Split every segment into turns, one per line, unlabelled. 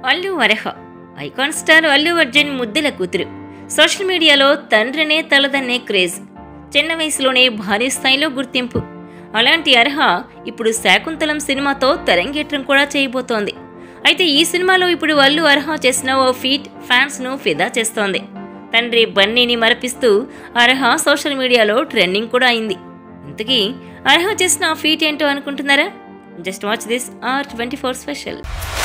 అల్లు వరహ icon star Allu Arjun ముద్దుల కూతురు సోషల్ మీడియాలో తండ్రినే తలదన్నే క్రేజ్ చిన్న వయసులోనే భారీ స్థాయిలో గుర్తింపు అలాంటి అర్హ ఇప్పుడు శాకుంతలం సినిమాతో తెరంగేట్రం కూడా చేయబోతోంది అయితే ఈ సినిమాలో ఇప్పుడు అల్లు అర్హ చేసిన ఓ ఫీట్ ఫ్యాన్స్ను ఫిదా చేస్తోంది తండ్రి బన్నీని మరపిస్తూ అర్హ సోషల్ మీడియాలో ట్రెండింగ్ కూడా అయింది ఇంతకీ అర్హ చేసిన ఆ ఫీట్ ఏంటో అనుకుంటున్నారా just watch this R twenty four special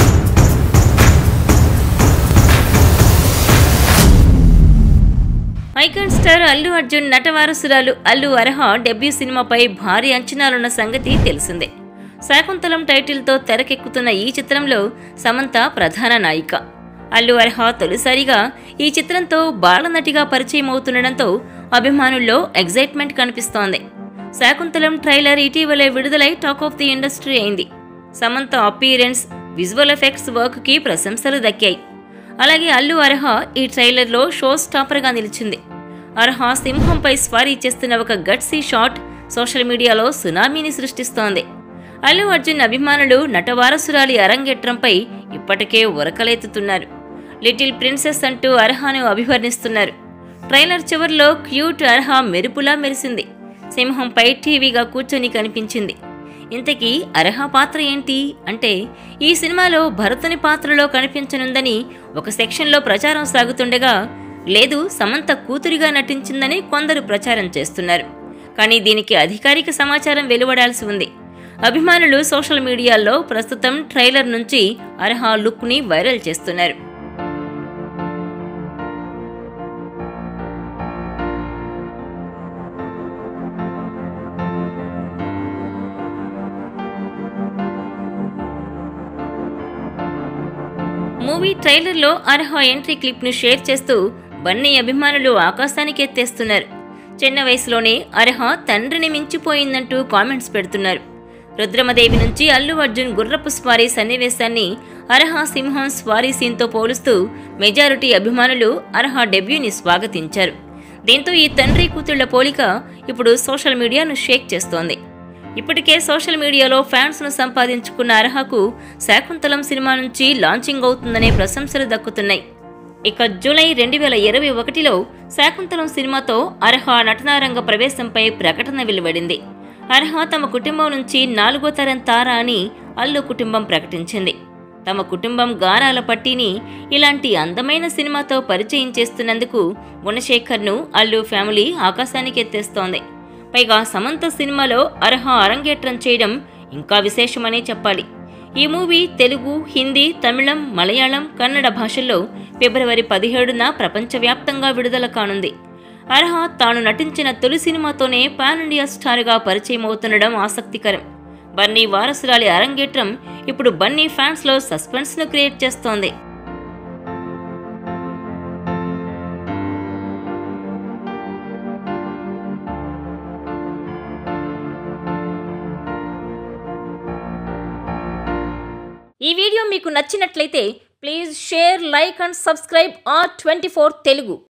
icon star Allu Arjun నటవారసురాలు అల్లు అర్హ డెబ్యూ సినిమాపై భారీ అంచనాలున్న సంగతి తెలిసిందే శాకుంతలం టైటిల్తో తెరకెక్కుతున్న ఈ చిత్రంలో సమంత ప్రధాన నాయిక అల్లు అర్హ తొలిసారిగా ఈ చిత్రంతో బాలనటిగా పరిచయం అవుతుండటంతో అభిమానుల్లో ఎగ్జైట్మెంట్ కనిపిస్తోంది శాకుంతలం ట్రైలర్ ఇటీవలే విడుదలై టాక్ ఆఫ్ ది ఇండస్ట్రీ అయింది సమంత అపీరెన్స్ విజువల్ ఎఫెక్ట్స్ వర్క్కి ప్రశంసలు దక్కాయి అలాగే అల్లు అర్హ ఈ ట్రైలర్లో షో స్టాపర్గా నిలిచింది అర్హ సింహంపై స్వారీ చేస్తున్న ఒక గట్సీ షాట్ సోషల్ మీడియాలో సునామీని సృష్టిస్తోంది అల్లు అర్జున్ అభిమానులు నటవారసురాలి అరంగేట్రంపై ఇప్పటికే ఉరకలెత్తుతున్నారు లిటిల్ ప్రిన్సెస్ అంటూ అర్హాను అభివర్ణిస్తున్నారు ట్రైలర్ చివరిలో క్యూట్ అర్హ మెరుపులా మెరిసింది సింహంపై టీవీగా కూర్చొని కనిపించింది ఇంతకీ అర్హ పాత్ర ఏంటి అంటే ఈ సినిమాలో భరతుని పాత్రలో కనిపించనుందని ఒక సెక్షన్లో ప్రచారం సాగుతుండగా లేదు సమంత కూతురిగా నటించిందని కొందరు ప్రచారం చేస్తున్నారు కానీ దీనికి అధికారిక సమాచారం వెలువడాల్సి ఉంది అభిమానులు సోషల్ మీడియాలో ప్రస్తుతం ట్రైలర్ నుంచి అర్హ లుక్ని వైరల్ చేస్తున్నారు మూవీ ట్రైలర్లో అర్హ ఎంట్రీ క్లిప్ను షేర్ చేస్తూ బన్నీ అభిమానులు ఆకాశానికి ఎత్తేస్తున్నారు చిన్న వయసులోనే అర్హ తండ్రిని మించిపోయిందంటూ కామెంట్స్ పెడుతున్నారు రుద్రమదేవి నుంచి అల్లు అర్జున్ గుర్రపు స్వారీ సన్నివేశాన్ని అర్హ సింహం స్వారీ సీన్తో పోలుస్తూ మెజారిటీ అభిమానులు అర్హ డెబ్యూని స్వాగతించారు దీంతో ఈ తండ్రి కూతుళ్ల పోలిక ఇప్పుడు సోషల్ మీడియాను షేక్ చేస్తోంది ఇప్పటికే సోషల్ మీడియాలో ఫ్యాన్స్ను సంపాదించుకున్న అర్హకు శాకుంతలం సినిమా నుంచి లాంచింగ్ అవుతుందనే ప్రశంసలు దక్కుతున్నాయి ఇక జూలై రెండు వేల ఇరవై ఒకటిలో శాకుంతలం సినిమాతో అర్హ నటనారంగ ప్రవేశంపై ప్రకటన వెలువడింది అర్హ తమ కుటుంబం నుంచి నాలుగో తరం తార అని అల్లు కుటుంబం ప్రకటించింది తమ కుటుంబం గారాల పట్టిని ఇలాంటి అందమైన సినిమాతో పరిచయం చేస్తున్నందుకు గుణశేఖర్ను అల్లు ఫ్యామిలీ ఆకాశానికి ఎత్తేస్తోంది పైగా సమంత సినిమాలో అర్హ అరంగేట్రం చేయడం ఇంకా విశేషమనే చెప్పాలి ఈ మూవీ తెలుగు హిందీ తమిళం మలయాళం కన్నడ భాషల్లో ఫిబ్రవరి పదిహేడున ప్రపంచవ్యాప్తంగా విడుదల కానుంది అర్హ తాను నటించిన తొలి సినిమాతోనే పాన్ ఇండియా స్టార్గా పరిచయం అవుతుండడం ఆసక్తికరం బన్నీ వారసురాలి అరంగేట్రం ఇప్పుడు బన్నీ ఫ్యాన్స్లో సస్పెన్స్ను క్రియేట్ చేస్తోంది ఈ వీడియో మీకు నచ్చినట్లయితే please share like and subscribe R twenty four Telugu